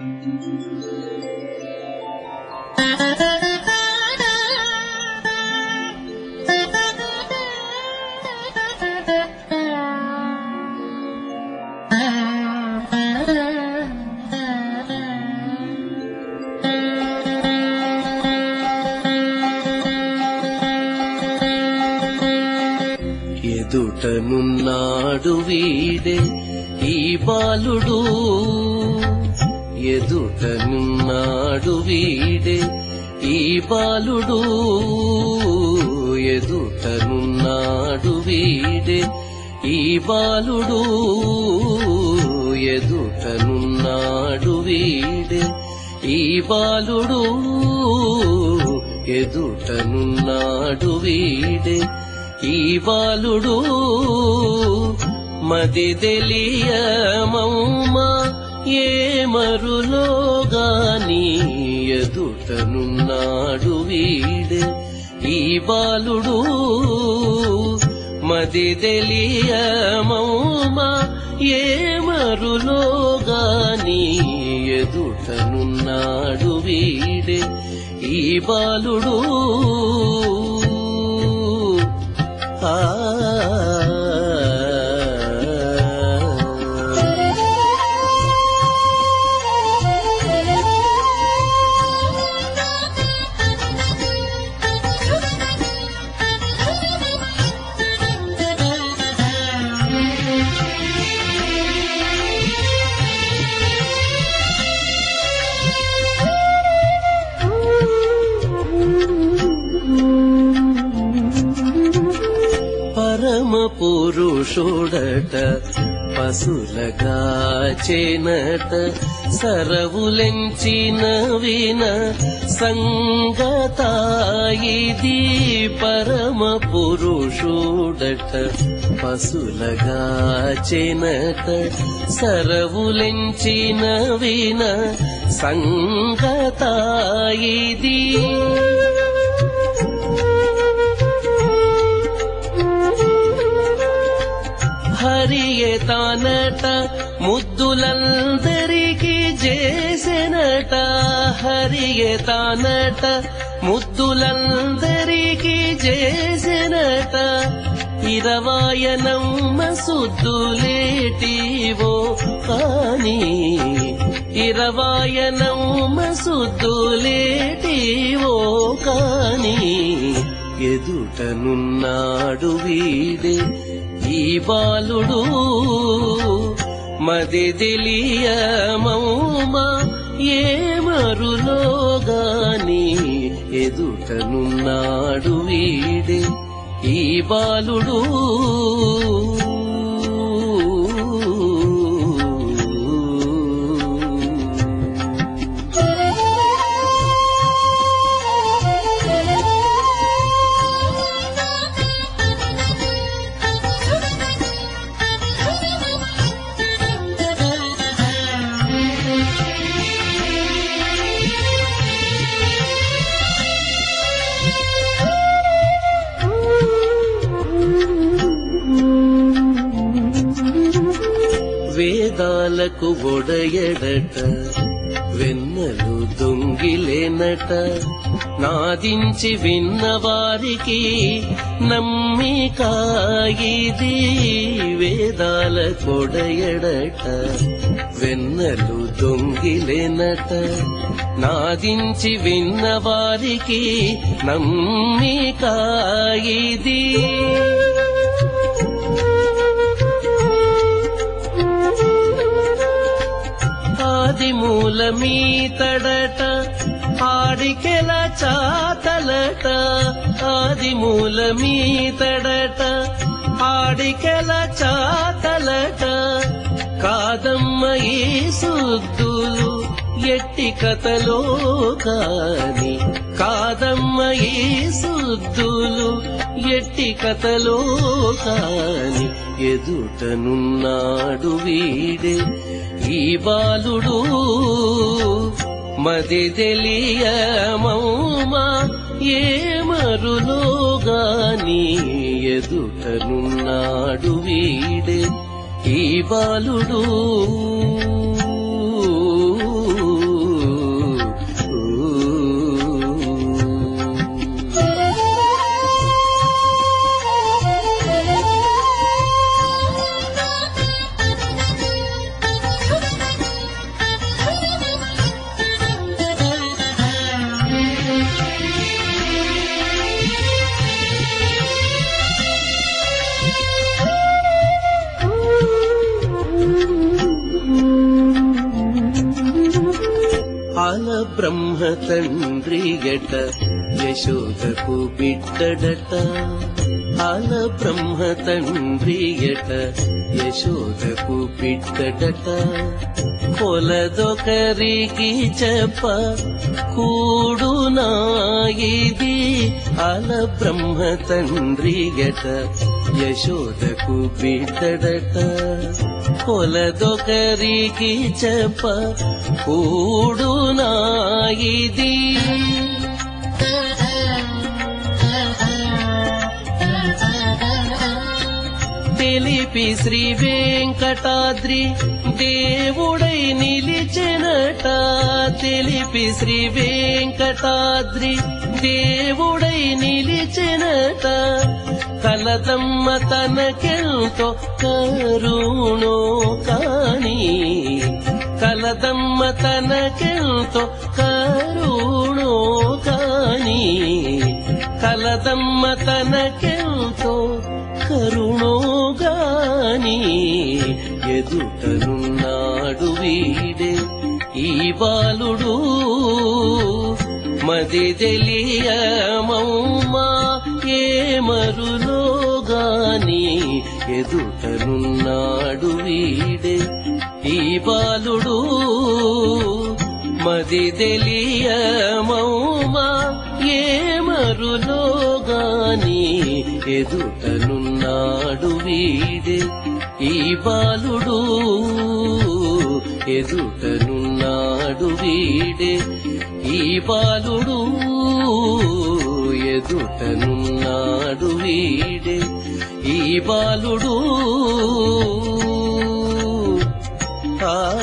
ఎదుటనున్నాడు వీడే ఈ బాలుడు ఎదుటనున్నాడు వీడే ఈ బాలుడు ఎదుటనున్నాడు వీడే ఈ బాలుడు ఎదుటనున్నాడు వీడే ఈ బాలుడు ఎదుటనున్నాడు వీడే ఈ బాలుడు మది తెలియమౌమా ఏ మరులోగాని ఎదుటనున్నాడు వీడే ఈ బాలుడు మది తెలియమౌమా ఏ మరులోగాని ఎదుటనున్నాడు వీడే ఈ బాలుడు ఆ పరమ పురుషుడట పశులగా చేనట సరవులెంచిన విన సంగతాయిది పరమ పురుషుడట పశులగా చేనట సరవులెంచిన విన సంగతాయిది హరియే తానట ముద్దులందరికీ చేసెనట హరియే తానట ముద్దులందరికీ చేసెనట ఇరవాయనమ్మ సుద్దులేటివో కాని ఇరవాయనమ్మ సుద్దులేటివో కాని ఎదుటనున్నాడు వీడే ఈ బాలుడు మది తెలియమౌమా ఏ మరులోగాని ఎదుటనున్నాడు వీడే ఈ బాలుడు వేదాలకు ఒడయడట వెన్నెలు దొంగిలేనట నాదించి విన్న వారికి నమ్మికాయిది వేదాల కొడయడట వెన్నెలు దొంగిలేనట నాదించి విన్న వారికి నమ్మికాయిది ఆది మూలమీతడట ఆడికెల చాతలట ఆది మూలమీతడట ఆడికెల చాతలట కాదమ్మ ఈ సుద్దులు ఎట్టి కథలో కాని కాదమ్మ ఈ సుద్దులు ఎట్టి కథలో కాని ఎదుటనున్నాడు వీడే ఈ బాలుడు మది తెలియమౌమా ఏ మరులోగాని ఎదుటనున్నాడు వీడే ఈ బాలుడు అల బ్రహ్మ తండ్రి గట యశోదకు బిడ్డడట అల బ్రహ్మ తండ్రి గట యశోదకు బిడ్డడట కొలదొకరికి చెప్ప కూడునా ఇది అల బ్రహ్మ తండ్రి గట యశోదకు బిడ్డడట కొలదొకరికి చెప్ప కూడునా ఇది తెలిపి శ్రీ వెంకటాద్రి దేవుడై నిలిచెనట తెలిపి శ్రీ వెంకటాద్రి దేవుడై నిలిచెనట కలదమ్మ తనకెంతో కరుణో కాని కలదమ్మ తనకెంతో కరుణో కాని కలదమ్మ తనకెంతో కరుణోగాని ఎదుటనున్నాడు వీడే ఈ బాలుడు మది తెలియమౌమా ఏ మరులోగాని ఎదుటనున్నాడు వీడే ఈ బాలుడు మది తెలియమౌమా ఏ మరులోగాని ఎదుటనున్నాడు వీడే ఈ బాలుడు ఎదుటనున్నాడు వీడే ఈ బాలుడు ఎదుటనున్నాడు వీడే ఈ బాలుడు ఆ